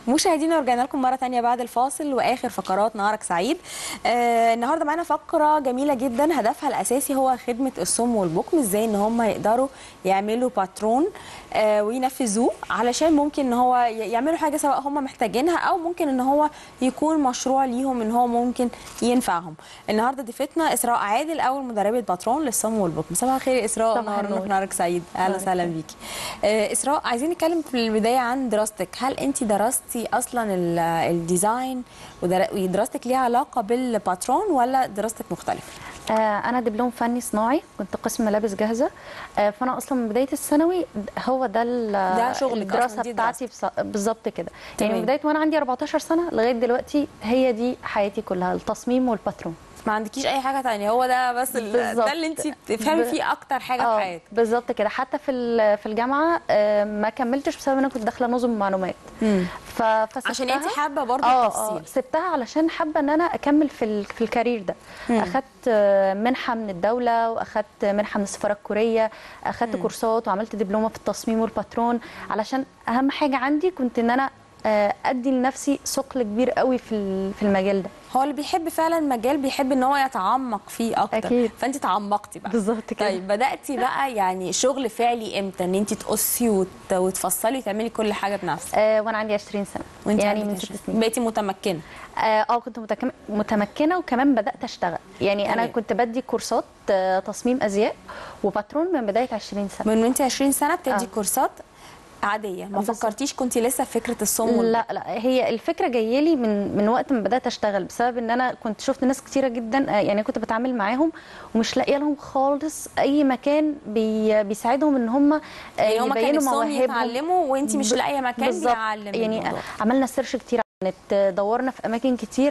مشاهدينا ورجعنا لكم مره تانية بعد الفاصل واخر فقرات نهارك سعيد آه النهارده معانا فقره جميله جدا هدفها الاساسي هو خدمه الصم والبكم ازاي ان هم يقدروا يعملوا باترون آه وينفذوه علشان ممكن ان هو ي- يعملوا حاجه سواء هم محتاجينها او ممكن ان هو يكون مشروع ليهم ان هو ممكن ينفعهم النهارده ضيفتنا اسراء عادل اول مدربه باترون للصم والبكم صباح الخير يا اسراء صباح نهار النور. نهارك سعيد اهلا نهارك وسهلا سعيد. بيكي آه، اسراء عايزين نتكلم في البدايه عن دراستك هل انت درستي اصلا ال- الديزاين ودر- ودراستك ليها علاقه بالباترون ولا دراستك مختلفه آه، انا دبلوم فني صناعي كنت قسم ملابس جاهزه آه، فانا اصلا من بدايه الثانوي هو ده ال- ده شغلك الدراسه أصلاً، دي بتاعتي بص- بالظبط كده يعني تمام. من بدايه وانا عندي 14 سنه لغايه دلوقتي هي دي حياتي كلها التصميم والباترون ما عندكيش اي حاجه تانية هو ده بس ال- بالظبط. ده اللي انت بتفهمي ب- فيه اكتر حاجه في اه حياتك بالظبط كده حتى في ال- في الجامعه آه، ما كملتش بسبب ان انا كنت داخله نظم معلومات ف... فسبتها عشان انت حابه برضه اه التفصيل اه سبتها علشان حابه ان انا اكمل في ال- في الكارير ده اخدت آه، منحه من الدوله واخدت منحه من السفاره الكوريه اخدت كورسات وعملت دبلومه في التصميم والباترون علشان اهم حاجه عندي كنت ان انا آه، ادي لنفسي ثقل كبير قوي في ال- في المجال ده هو اللي بيحب فعلا مجال بيحب ان هو يتعمق فيه اكتر أكيد. فانت تعمقتي بقى بالظبط كده. طيب بداتي بقى يعني شغل فعلي امتى ان انت تقصي وت... وتفصلي وتعملي كل حاجه بنفسك آه، وانا عندي 20 سنه وانت يعني عندك من عشرين. ست سنين بقيتي متمكنه اه آه، كنت متكم- متمكنه وكمان بدات اشتغل يعني انا تمام. كنت بدي كورسات آه، تصميم ازياء وباترون من بدايه 20 سنه من وانت 20 سنه بتدي آه. كورسات عاديه ما بالظبط. فكرتيش كنت لسه في فكره الصم والبكم؟ لا لا هي الفكره جايه لي من من وقت ما بدات اشتغل بسبب ان انا كنت شفت ناس كتيره جدا آه، يعني كنت بتعامل معاهم ومش لاقيه لهم خالص اي مكان بي بيساعدهم ان هم يعني هما كان يبينوا نفسهم مواهبهم يتعلموا وانت مش ب- لاقيه مكان بالظبط. بيعلم يعني الموضوع. عملنا سيرش كتير على النت دورنا في اماكن كتير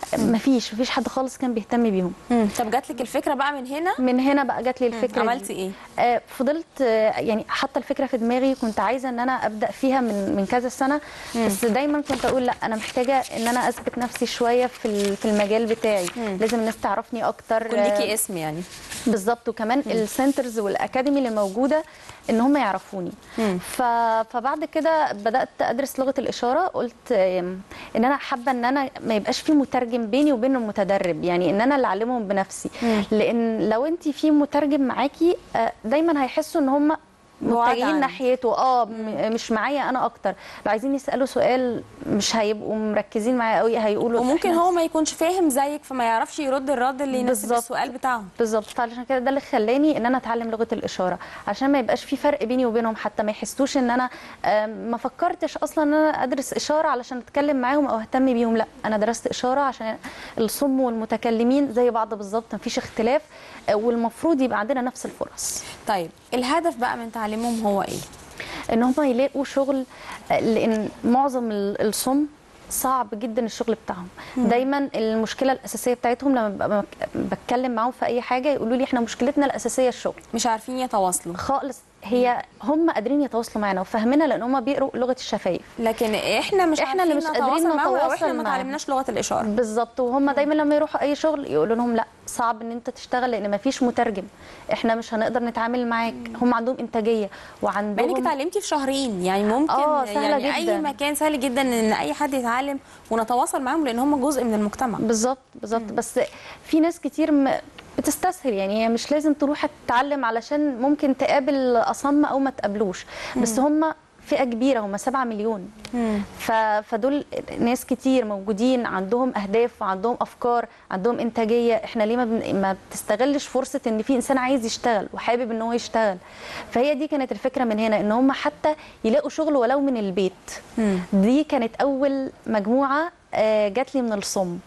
مفيش مفيش حد خالص كان بيهتم بيهم مم. طب جات لك الفكره بقى من هنا من هنا بقى جات لي الفكره دي. عملتي ايه آه، فضلت آه، يعني حاطه الفكره في دماغي كنت عايزه ان انا ابدا فيها من من كذا سنه بس دايما كنت اقول لا انا محتاجه ان انا اثبت نفسي شويه في ال- في المجال بتاعي لازم الناس تعرفني اكتر يكون ليكي اسم يعني بالظبط وكمان السنترز والاكاديمي اللي موجوده ان هم يعرفوني ف... فبعد كده بدات ادرس لغه الاشاره قلت آم، ان انا حابه ان انا ما يبقاش في مترجم بيني وبين المتدرب يعني ان انا اللي اعلمهم بنفسي لان لو انت في مترجم معاكي آه، دايما هيحسوا ان هم بعاد متجهين عنك. ناحيته اه م- مش معايا انا اكتر لو عايزين يسالوا سؤال مش هيبقوا مركزين معايا قوي هيقولوا وممكن إحنا هو ما يكونش فاهم زيك فما يعرفش يرد الرد اللي يناسب بالظبط. السؤال بتاعهم بالظبط فعشان كده ده اللي خلاني ان انا اتعلم لغه الاشاره عشان ما يبقاش في فرق بيني وبينهم حتى ما يحسوش ان انا آم، ما فكرتش اصلا ان انا ادرس اشاره علشان اتكلم معاهم او اهتم بيهم لا انا درست اشاره عشان الصم والمتكلمين زي بعض بالظبط مفيش اختلاف آه، والمفروض يبقى عندنا نفس الفرص طيب الهدف بقى من تعليمهم هو ايه ان هم يلاقوا شغل آه، لان معظم ال- الصم صعب جدا الشغل بتاعهم دايما المشكله الاساسيه بتاعتهم لما ببقى مك- بتكلم معاهم في اي حاجه يقولوا لي احنا مشكلتنا الاساسيه الشغل مش عارفين يتواصلوا خالص هي هم قادرين يتواصلوا معانا وفاهمينها لان هم بيقروا لغه الشفايف لكن احنا مش إحنا اللي عارفين مش قادرين نتواصل معاهم او احنا نتواصل ما معاهم. تعلمناش لغه الاشاره بالظبط وهم دايما لما يروحوا اي شغل يقولوا لهم لا صعب ان انت تشتغل لان مفيش مترجم احنا مش هنقدر نتعامل معاك هم عندهم انتاجيه بانك وعندهم اتعلمتي في شهرين يعني ممكن آه، سهلة يعني اي جداً. مكان سهل جدا ان اي حد يتعلم ونتواصل معاهم لان هم جزء من المجتمع بالظبط بالظبط بس في ناس كتير م... بتستسهل يعني هي مش لازم تروح تتعلم علشان ممكن تقابل اصم او ما تقابلوش بس هم فئه كبيره هم 7 مليون ف... فدول ناس كتير موجودين عندهم اهداف وعندهم افكار عندهم انتاجيه احنا ليه ما, بن... ما بتستغلش فرصه ان في انسان عايز يشتغل وحابب ان هو يشتغل فهي دي كانت الفكره من هنا ان هم حتى يلاقوا شغل ولو من البيت دي كانت اول مجموعه آه، جات لي من الصم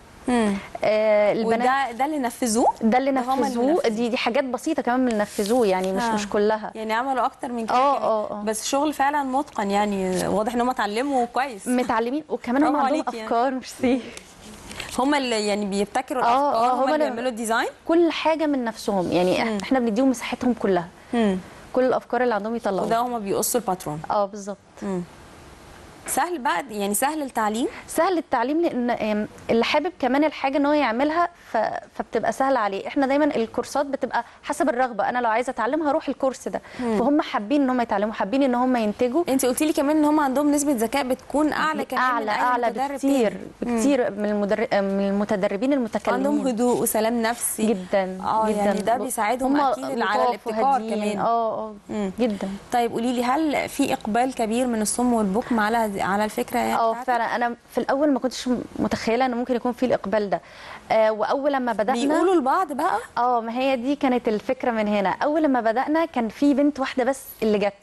آه، البنات وده ده اللي نفذوه ده اللي ده هما اللي نفذوه نفذوه. دي دي حاجات بسيطه كمان من اللي نفذوه يعني مش آه. مش كلها يعني عملوا اكتر من كده آه، كمان. آه، آه. بس شغل فعلا متقن يعني واضح ان هم اتعلموا كويس متعلمين وكمان هم برافو عندهم عليكي يعني. افكار مش سي هم اللي يعني بيبتكروا آه، الافكار آه، هم هما اللي اللي- بيعملوا الديزاين كل حاجه من نفسهم يعني إح- احنا بنديهم مساحتهم كلها كل الافكار اللي عندهم يطلعوها وده هم بيقصوا الباترون اه بالظبط سهل بقى يعني سهل التعليم سهل التعليم لان آم، اللي حابب كمان الحاجه ان هو يعملها ف... فبتبقى سهله عليه احنا دايما الكورسات بتبقى حسب الرغبه انا لو عايزه اتعلم هروح الكورس ده فهم حابين ان هم يتعلموا حابين ان هم ينتجوا انت قلتي لي كمان ان هم عندهم نسبه ذكاء بتكون اعلى كمان اعلى من أي اعلى متدرب بكتير تاني. بكتير من المدرب من المتدربين المتكلمين عندهم هدوء وسلام نفسي جدا اه جدا يعني ده بيساعدهم هم اكيد على لطاف الابتكار وهاديين. كمان اه اه مم. جدا طيب قولي لي هل في اقبال كبير من الصم والبكم على على الفكره يعني اه بتاعتك؟ فعلا انا في الاول ما كنتش متخيله ان ممكن يكون في الاقبال ده آه واول لما بدانا بيقولوا لبعض بقى اه ما هي دي كانت الفكره من هنا اول لما بدانا كان في بنت واحده بس اللي جت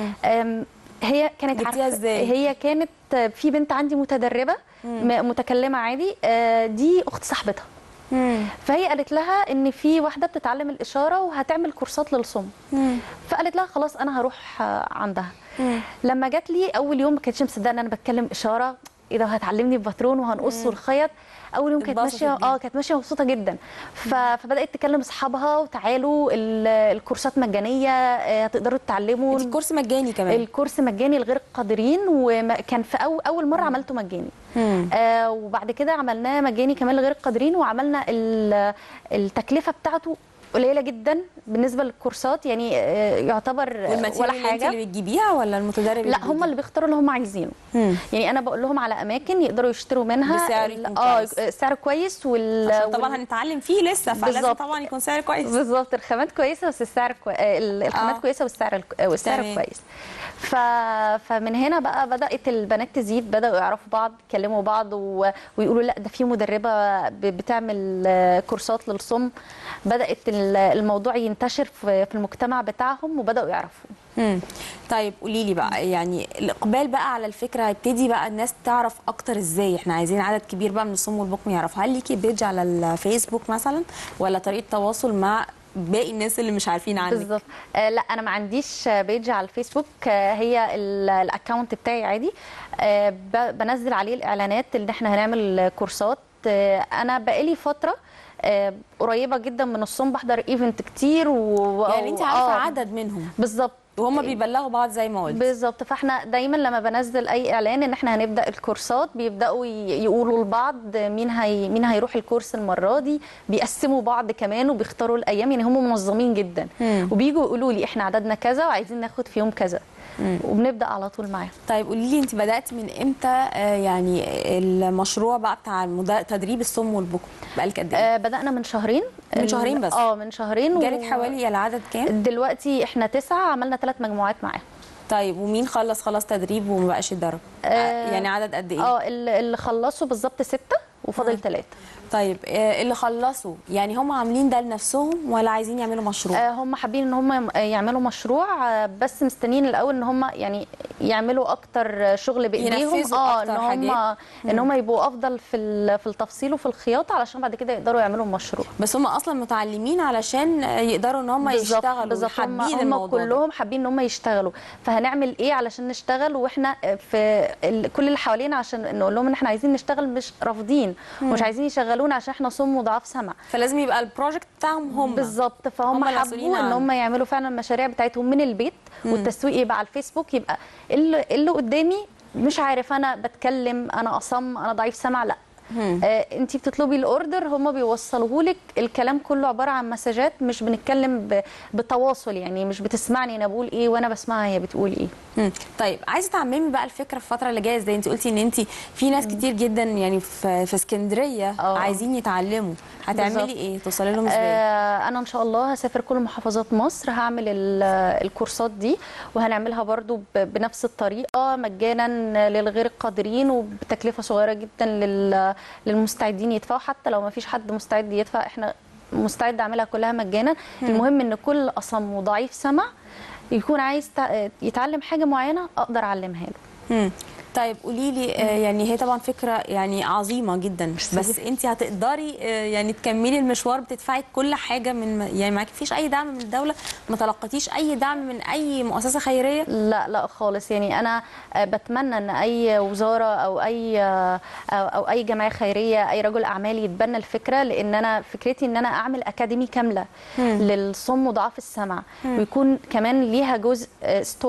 أم، هي كانت جبتيها عارفة- ازاي؟ هي كانت آه، في بنت عندي متدربه م- متكلمه عادي آه، دي اخت صاحبتها فهي قالت لها ان في واحده بتتعلم الاشاره وهتعمل كورسات للصم فقالت لها خلاص انا هروح آه، عندها لما جت لي اول يوم ما كانتش مصدقه ان انا بتكلم اشاره ايه ده هتعلمني بباترون وهنقص والخيط اول يوم كانت اتبسطت ماشيه جدا. اه كانت ماشيه مبسوطه جدا ف... فبدات تكلم اصحابها وتعالوا ال- الكورسات مجانيه آه، هتقدروا تتعلموا انت الكورس مجاني كمان الكورس مجاني لغير القادرين وكان في أو اول مره عملته مجاني مم. آه وبعد كده عملناه مجاني كمان لغير القادرين وعملنا ال- التكلفه بتاعته قليله جدا بالنسبه للكورسات يعني آه يعتبر آه، والماتيريال ولا اللي انت حاجه اللي بتجيبيها ولا المتدرب لا هم اللي بيختاروا اللي هم عايزينه مم. يعني انا بقول لهم علي اماكن يقدروا يشتروا منها بسعر ال- يكون اه كويس. سعر كويس وال عشان طبعا وال- هنتعلم فيه لسه فلازم بالظبط. طبعا يكون سعر كويس بالظبط الخامات كويسه بس السعر كوي... آه، ال- الخامات آه. كويسه والسعر الك- آه، والسعر تمام. كويس ف... فمن هنا بقى بدات البنات تزيد بداوا يعرفوا بعض يكلموا بعض و... ويقولوا لا ده في مدربه ب... بتعمل آه، كورسات للصم بدات ال- الموضوع ينتشر في... في المجتمع بتاعهم وبداوا يعرفوا مم. طيب قولي لي بقى يعني الاقبال بقى على الفكره هيبتدي بقى الناس تعرف اكتر ازاي احنا عايزين عدد كبير بقى من الصم والبكم يعرفوا هل ليكي بيج على الفيسبوك مثلا ولا طريقه تواصل مع باقي الناس اللي مش عارفين عنك بالظبط آه لا انا ما عنديش آه، بيج على الفيسبوك آه هي ال- الاكونت بتاعي عادي آه ب- بنزل عليه الاعلانات اللي احنا هنعمل آه، كورسات آه انا بقالي فتره آه قريبه جدا من الصوم بحضر ايفنت كتير و يعني انت عارفه آه، عدد منهم بالظبط وهم بيبلغوا بعض زي ما قلت بالظبط فاحنا دايما لما بنزل اي اعلان ان احنا هنبدا الكورسات بيبداوا ي- يقولوا لبعض مين هي مين هيروح الكورس المره دي بيقسموا بعض كمان وبيختاروا الايام يعني هم منظمين جدا مم. وبيجوا يقولوا لي احنا عددنا كذا وعايزين ناخد في يوم كذا وبنبدا على طول معاهم طيب قولي لي انت بدات من امتى آه، يعني المشروع بقى بتاع المدا- تدريب الصم والبكم بقالك قد ايه آه بدانا من شهرين من ال- شهرين بس؟ اه من شهرين و- جالك حوالي العدد كام دلوقتي احنا تسعة عملنا ثلاث مجموعات معاهم طيب ومين خلص خلاص تدريب وما بقاش يتدرب آه، يعني عدد قد ايه اه اللي اللي خلصوا بالظبط ستة وفاضل ثلاثة طيب آه، اللي خلصوا يعني هم عاملين ده لنفسهم ولا عايزين يعملوا مشروع آه، هم حابين ان هم يم- يعملوا مشروع آه، بس مستنيين الاول ان هم يعني يعملوا اكتر شغل بايديهم ينفذوا اه أكتر ان هم حاجات. ان هم يبقوا افضل في ال- في التفصيل وفي الخياطه علشان بعد كده يقدروا يعملوا مشروع بس هم اصلا متعلمين علشان يقدروا ان هم بالظبط- يشتغلوا بالظبط هم, حابين هم الموضوع ده. كلهم حابين ان هم يشتغلوا فهنعمل ايه علشان نشتغل واحنا في ال- كل اللي حوالينا عشان نقول لهم ان احنا عايزين نشتغل مش رافضين ومش عايزين يشغلونا عشان احنا صم وضعاف سمع فلازم يبقى البروجكت بتاعهم هم بالظبط فهم هم المسؤولين حبوا ان عنه. هم يعملوا فعلا المشاريع بتاعتهم من البيت والتسويق يبقى على الفيسبوك يبقى اللي, اللي قدامي مش عارف انا بتكلم انا اصم انا ضعيف سمع لا آه انت بتطلبي الاوردر هم بيوصلوه لك الكلام كله عباره عن مسجات مش بنتكلم ب- بتواصل يعني مش بتسمعني انا بقول ايه وانا بسمعها هي بتقول ايه مم. طيب عايزه تعممي بقى الفكره في الفتره اللي جايه ازاي انت قلتي ان انت في ناس كتير جدا يعني في في اسكندريه اه. عايزين يتعلموا هتعملي بالظبط. ايه توصلي لهم ازاي آه انا ان شاء الله هسافر كل محافظات مصر هعمل ال- الكورسات دي وهنعملها برضو ب- بنفس الطريقه مجانا للغير القادرين وبتكلفه صغيره جدا لل- للمستعدين يدفعوا حتى لو ما فيش حد مستعد يدفع احنا مستعد اعملها كلها مجانا المهم ان كل اصم وضعيف سمع يكون عايز تع- يتعلم حاجه معينه اقدر اعلمها له مم. طيب قولي لي آه، يعني هي طبعا فكره يعني عظيمه جدا بس انت هتقدري آه، يعني تكملي المشوار بتدفعي كل حاجه من يعني معاكي فيش اي دعم من الدوله ما تلقتيش اي دعم من اي مؤسسه خيريه لا لا خالص يعني انا آه، بتمنى ان اي وزاره او اي آه، او أو اي جمعيه خيريه اي رجل اعمال يتبنى الفكره لان انا فكرتي ان انا اعمل اكاديمي كامله للصم وضعاف السمع ويكون كمان ليها جزء آه، ستور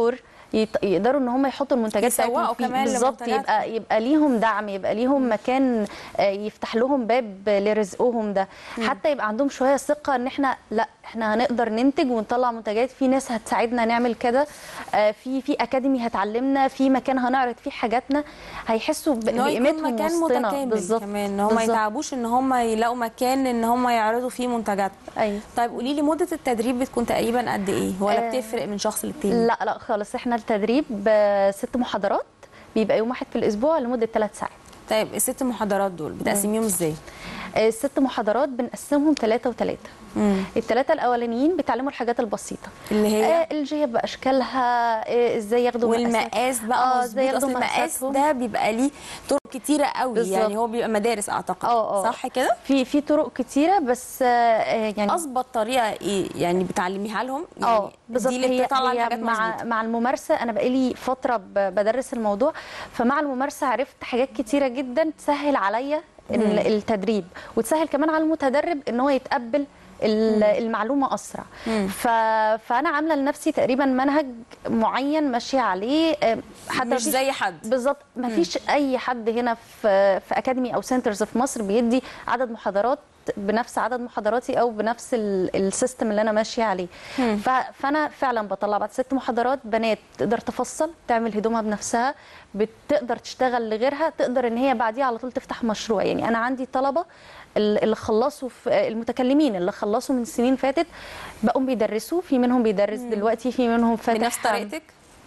يت- يقدروا ان هم يحطوا المنتجات يسوقوا بتاعتهم فيه. كمان بالظبط لمنتجاتهم. يبقى يبقى ليهم دعم يبقى ليهم مكان آه، يفتح لهم باب لرزقهم ده حتى يبقى عندهم شويه ثقه ان احنا لا احنا هنقدر ننتج ونطلع منتجات في ناس هتساعدنا نعمل كده آه، في في اكاديمي هتعلمنا في مكان هنعرض فيه حاجاتنا هيحسوا ب- ان هو يكون بقيمتهم مكان وسطنا متكامل بالظبط كمان ان هم ما بالظبط. يتعبوش ان هم يلاقوا مكان ان هم يعرضوا فيه منتجاتهم ايوه طيب قولي لي مده التدريب بتكون تقريبا قد ايه ولا آه، بتفرق من شخص للتاني لا لا خالص احنا التدريب آه، ست محاضرات بيبقى يوم واحد في الاسبوع لمده ثلاث ساعات طيب الست محاضرات دول بتقسميهم ازاي آه، الست محاضرات بنقسمهم ثلاثة وثلاثة الثلاثة الأولانيين بيتعلموا الحاجات البسيطة اللي هي آه الجيب بأشكالها آه ازاي ياخدوا مقاسات. والمقاس بقى اه مظبوط ازاي ياخدوا اصل المقاس مقاساتهم ده بيبقى ليه طرق كتيره قوي بالظبط. يعني هو بيبقى مدارس اعتقد اه اه صح كده في في طرق كتيرة بس آه آه، يعني اظبط طريقه ايه يعني بتعلميها لهم يعني اه بالظبط دي اللي هي, بتطلع هي الحاجات مع مظبوطه مع الممارسه انا بقالي فتره ب- بدرس الموضوع فمع الممارسه عرفت حاجات كتيره جدا تسهل عليا ال- التدريب وتسهل كمان على المتدرب ان هو يتقبل ال- المعلومه اسرع ف... فانا عامله لنفسي تقريبا منهج معين ماشيه عليه آه، حتى مش مفيش- زي حد بالظبط ما فيش اي حد هنا في في اكاديمي او سنترز في مصر بيدي عدد محاضرات بنفس عدد محاضراتي او بنفس ال- السيستم اللي انا ماشيه عليه ف- فانا فعلا بطلع بعد ست محاضرات بنات تقدر تفصل تعمل هدومها بنفسها بتقدر تشتغل لغيرها تقدر ان هي بعديها على طول تفتح مشروع يعني انا عندي طلبه ال- اللي خلصوا في المتكلمين اللي خلصوا من سنين فاتت بقوا بيدرسوا في منهم بيدرس دلوقتي في منهم فاتح بنفس طريقتك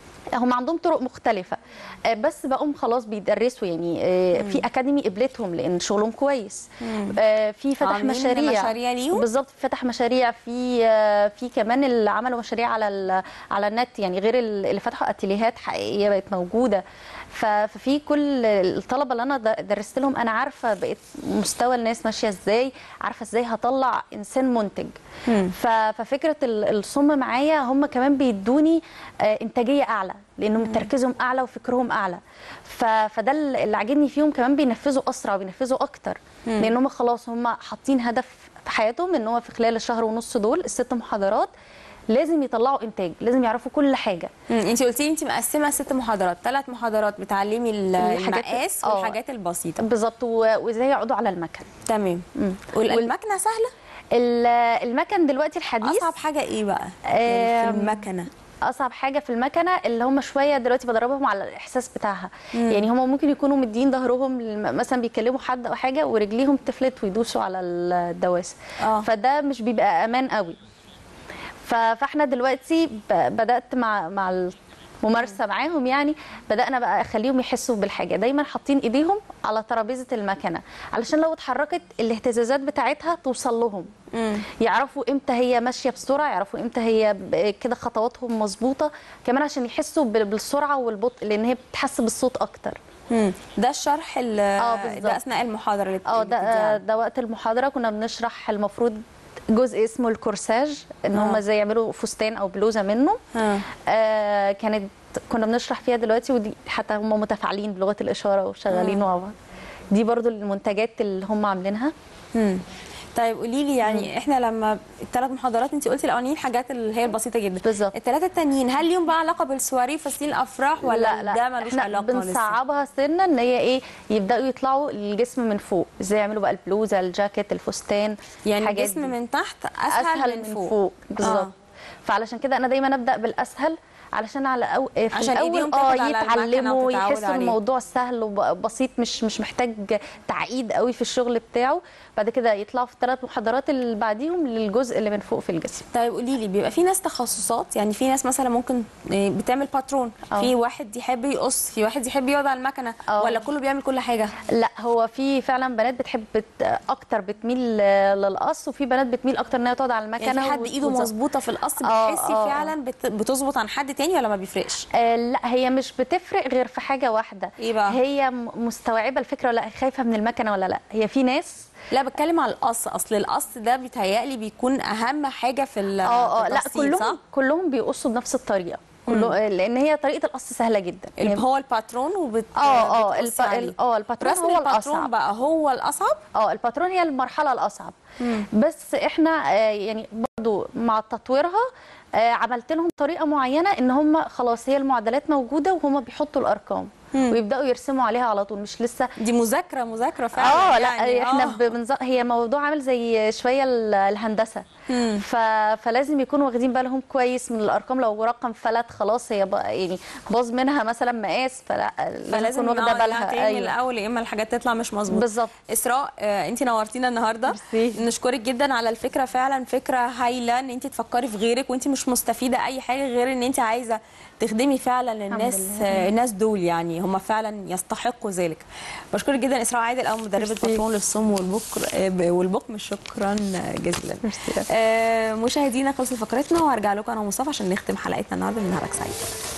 هم عندهم طرق مختلفة آه، بس بقوم خلاص بيدرسوا يعني آه، في أكاديمي قبلتهم لأن شغلهم كويس آه، في فتح عاملين مشاريع مشاريع ليهم؟ بالظبط فتح مشاريع في آه، في كمان اللي عملوا مشاريع على ال- على النت يعني غير ال- اللي فتحوا اتيليهات حقيقية بقت موجودة ف- ففي كل الطلبة اللي أنا د- درست لهم أنا عارفة بقيت مستوى الناس ماشية إزاي عارفة إزاي هطلع إنسان منتج ف- ففكرة ال- الصم معايا هم كمان بيدوني آه، إنتاجية أعلى لأنهم تركيزهم أعلى وفكرهم أعلى ف- فده اللي عاجبني فيهم كمان بينفذوا أسرع وبينفذوا أكتر لأن هم خلاص هم حاطين هدف في حياتهم إن هو في خلال الشهر ونص دول الست محاضرات لازم يطلعوا إنتاج لازم يعرفوا كل حاجة انت قلتي لي انت مقسمه ست محاضرات ثلاث محاضرات بتعلمي ال- الحاجات- المقاس آه. والحاجات البسيطه بالظبط و- وإزاي يقعدوا على المكن تمام والمكنه سهله ال- المكن دلوقتي الحديث اصعب حاجه ايه بقى يعني في آم، المكنه اصعب حاجه في المكنه اللي هم شويه دلوقتي بدربهم على الاحساس بتاعها يعني هم ممكن يكونوا مدين ظهرهم للم- مثلا بيكلموا حد او حاجه ورجليهم تفلت ويدوسوا على الدواسه آه. فده مش بيبقى امان قوي ف- فاحنا دلوقتي ب- بدات مع مع الممارسه معاهم يعني بدانا بقى اخليهم يحسوا بالحاجه دايما حاطين ايديهم على ترابيزه المكنه علشان لو اتحركت الاهتزازات بتاعتها توصل لهم يعرفوا امتى هي ماشيه بسرعه يعرفوا امتى هي ب- كده خطواتهم مظبوطه كمان عشان يحسوا بال- بالسرعه والبطء لان هي بتحس بالصوت اكتر مم. ده الشرح ال- آه، بالظبط. ده اثناء المحاضره اللي بت- اه اللي بتديها. ده ده وقت المحاضره كنا بنشرح المفروض جزء اسمه الكورساج ان هم آه. ازاي يعملوا فستان او بلوزه منه آه. آه كانت كنا بنشرح فيها دلوقتي ودي حتى هم متفاعلين بلغه الاشاره وشغالين مع بعض دي برضو المنتجات اللي هم عاملينها مم. طيب قولي لي يعني احنا لما الثلاث محاضرات انت قلتي الاولانيين حاجات اللي هي البسيطه جدا بالظبط. الثلاثه التانيين هل ليهم بقى علاقه بالسواري فساتين الافراح ولا لا لا ده ملوش احنا علاقه لسه؟ بنصعبها سنه ان هي ايه يبداوا يطلعوا الجسم من فوق ازاي يعملوا بقى البلوزه الجاكيت الفستان يعني الحاجات الجسم دي. من تحت اسهل, اسهل من فوق, بالظبط آه. فعلشان كده انا دايما ابدا بالاسهل علشان على أو... في عشان الاول إيديهم اه تاخد على المكنة يتعلموا وتتعود يحسوا عليه. الموضوع سهل وبسيط مش مش محتاج تعقيد قوي في الشغل بتاعه بعد كده يطلعوا في الثلاث محاضرات اللي بعديهم للجزء اللي من فوق في الجسم طيب قولي لي بيبقى في ناس تخصصات يعني في ناس مثلا ممكن آه، بتعمل باترون آه. في واحد يحب يقص في واحد يحب يقعد على المكنه آه. ولا كله بيعمل كل حاجه لا هو في فعلا بنات بتحب بت... اكتر بتميل للقص وفي بنات بتميل اكتر انها تقعد على المكنه يعني في حد وت- ايده وتظبط. مظبوطه في القص آه، بتحسي آه. فعلا بت- بتظبط عن حد تاني ولا ما بيفرقش آه لا هي مش بتفرق غير في حاجه واحده إيه بقى؟ هي م- مستوعبه الفكره ولا لأ، خايفه من المكنه ولا لا هي في ناس لا بتكلم على القص اصل القص ده بيتهيألي بيكون اهم حاجه في ال- اه اه في لا التفصيل، كلهم صح؟ كلهم بيقصوا بنفس الطريقه كله لان هي طريقه القص سهله جدا اللي يعني- هو الباترون وبت اه اه بتقصي الب... عليه. ال- اه الباترون رسم هو الباترون الاصعب بقى هو الاصعب اه الباترون هي المرحله الاصعب بس احنا آه، يعني برضو مع تطويرها آه عملت لهم طريقه معينه ان هم خلاص هي المعادلات موجوده وهم بيحطوا الارقام ويبداوا يرسموا عليها على طول مش لسه دي مذاكره مذاكره فعلا اه لا يعني. احنا آه. بنظ... هي موضوع عامل زي شويه ال- الهندسه ف... فلازم يكونوا واخدين بالهم كويس من الارقام لو رقم فلت خلاص هي بقى يعني باظ منها مثلا مقاس فلا لازم فلازم تكون واخده آه، بالها تاني ايوه الاول يا اما الحاجات تطلع مش مظبوطه بالظبط. اسراء آه انت نورتينا النهارده ميرسي. نشكرك جدا على الفكره فعلا فكره هايله ان انت تفكري في غيرك وانت مش مستفيده اي حاجه غير ان انت عايزه تخدمي فعلا الناس لله. آه الناس دول يعني هم فعلا يستحقوا ذلك بشكرك جدا اسراء عادل او مدربه ميرسي. بطلون للصم والبكر آه ب- والبكم شكرا جزيلا ميرسي. آه مشاهدينا خلصت فقرتنا وهرجع لكم انا ومصطفى عشان نختم حلقتنا النهارده من نهارك سعيد